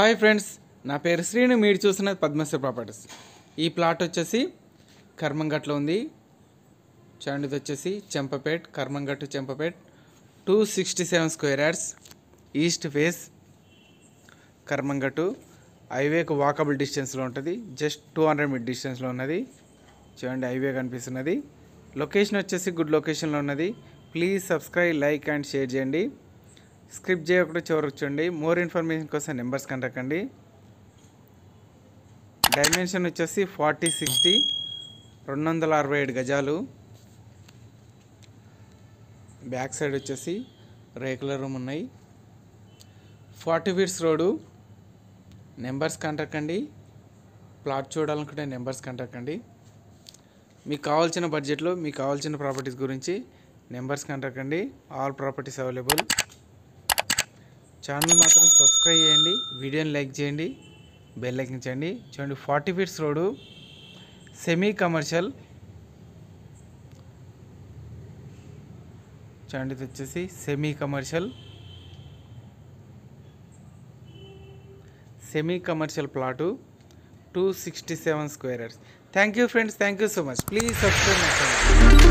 hi friends నా పేరు శ్రీను మీరు చూస్తున్నది పద్మశ్రీ ప్రాపర్టీస్ ఈ ప్లాట్ వచ్చేసి కర్మంగట్లో ఉంది చూడండి ఇది వచ్చేసి Champapet Karmanghat Champapet two sixty seven square yards east face Karmanghat హైవేకు వాకబుల్ డిస్టెన్స్లో ఉంటుంది జస్ట్ టూ హండ్రెడ్ మీటర్ డిస్టెన్స్లో ఉన్నది చూడండి హైవే కనిపిస్తున్నది లొకేషన్ వచ్చేసి గుడ్ లొకేషన్లో ఉన్నది please subscribe like and share చేయండి స్క్రిప్ట్ చేయకుండా చివరికి చూడండి మోర్ ఇన్ఫర్మేషన్ కోసం నెంబర్స్ కంటకండి డైమెన్షన్ వచ్చేసి ఫార్టీ సిక్స్టీ రెండు వందల అరవై ఏడు గజాలు బ్యాక్ సైడ్ వచ్చేసి రేకుల రూమ్ ఉన్నాయి ఫార్టీ ఫీట్స్ రోడ్డు నెంబర్స్ కంటకండి ప్లాట్ చూడాలనుకుంటే నెంబర్స్ కంటకండి మీకు కావాల్సిన బడ్జెట్లో మీకు కావాల్సిన ప్రాపర్టీస్ గురించి నెంబర్స్ కంటకండి ఆల్ ప్రాపర్టీస్ అవైలబుల్ ఛానల్ మాత్రం సబ్స్క్రైబ్ చేయండి వీడియోని లైక్ చేయండి బెల్ ఎక్కించండి చూడండి forty feets road semi commercial చూడండి ఇది వచ్చేసి semi commercial semi commercial plot two sixty seven square yards thank you friends thank you so much please subscribe my channel